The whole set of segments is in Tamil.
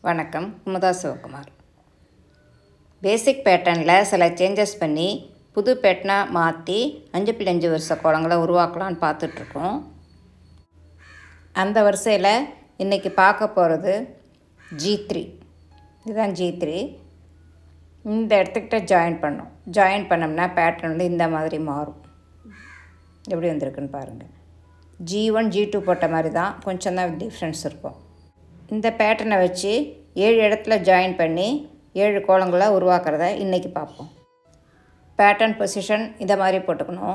வணக்கம் குமுதா சிவகுமார் பேசிக் பேட்டர்னில் சில சேஞ்சஸ் பண்ணி புது பேட்டர்னாக மாற்றி அஞ்சு புள்ளி அஞ்சு வருஷ கோலங்களை உருவாக்கலான்னு பார்த்துட்ருக்கோம் அந்த வரிசையில் இன்றைக்கி பார்க்க போகிறது ஜி த்ரீ இதுதான் ஜி த்ரீ இந்த இடத்துக்கிட்ட ஜாயின் பண்ணோம் ஜாயின் பண்ணோம்னா பேட்டர்ன் வந்து இந்த மாதிரி மாறும் எப்படி வந்திருக்குன்னு பாருங்கள் ஜி ஒன் ஜி டூ போட்ட மாதிரி தான் கொஞ்சம் தான் டிஃப்ரென்ஸ் இருக்கும் இந்த பேட்டர்னை வச்சு ஏழு இடத்துல ஜாயின் பண்ணி ஏழு கோலங்களை உருவாக்குறத இன்றைக்கி பார்ப்போம் பேட்டர்ன் பொசிஷன் இந்த மாதிரி போட்டுக்கணும்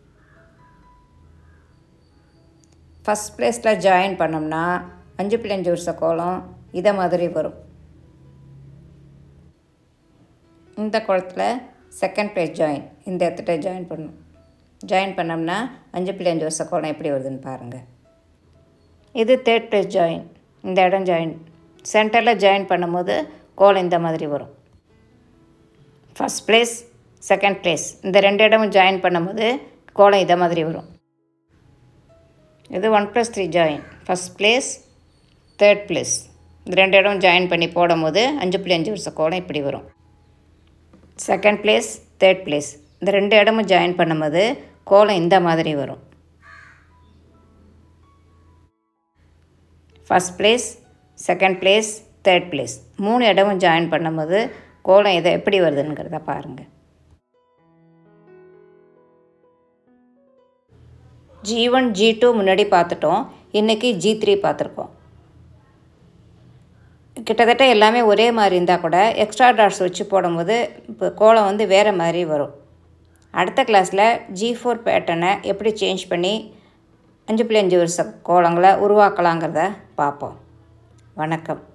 ஃபஸ்ட் ப்ளேஸில் ஜாயின் பண்ணோம்னா அஞ்சு புள்ளி அஞ்சு வருஷ கோலம் இதை மாதிரி வரும் இந்த குளத்தில் செகண்ட் பேஜ் ஜாயின் இந்த இடத்துல ஜாயின் பண்ணணும் ஜாயின் பண்ணோம்னா அஞ்சு புள்ளி அஞ்சு வருஷ கோலம் எப்படி வருதுன்னு பாருங்கள் இது தேர்ட் பேஜ் ஜாயின் இந்த இடம் ஜாயின் சென்டரில் ஜாயின் பண்ணும்போது கோலம் இந்த மாதிரி வரும் ஃபஸ்ட் ப்ளேஸ் செகண்ட் ப்ளேஸ் இந்த ரெண்டு இடமும் ஜாயின் பண்ணும்போது கோலம் இதை மாதிரி வரும் இது one plus three join first place third place இந்த ரெண்டு இடம் ஜாயின் பண்ணி போடும்போது அஞ்சு புள்ளி அஞ்சு வருஷம் கோலம் இப்படி வரும் செகண்ட் ப்ளேஸ் தேர்ட் ப்ளேஸ் இந்த ரெண்டு இடமும் ஜாயின் பண்ணும்போது கோலம் இந்த மாதிரி வரும் first place second place third place மூணு இடமும் ஜாயின் பண்ணும்போது கோலம் இதை எப்படி வருதுங்கிறத பாருங்கள் ஜி ஒன் ஜி டூ முன்னாடி பார்த்துட்டோம் இன்றைக்கி ஜி த்ரீ பார்த்துருக்கோம் கிட்டத்தட்ட எல்லாமே ஒரே மாதிரி இருந்தால் கூட எக்ஸ்ட்ரா டாட்ஸ் வச்சு போடும்போது இப்போ கோலம் வந்து வேறு மாதிரி வரும் அடுத்த கிளாஸில் ஜி ஃபோர் பேட்டர்னை எப்படி சேஞ்ச் பண்ணி அஞ்சு புள்ளி அஞ்சு வருஷ கோலங்களை உருவாக்கலாங்கிறத பார்ப்போம் வணக்கம்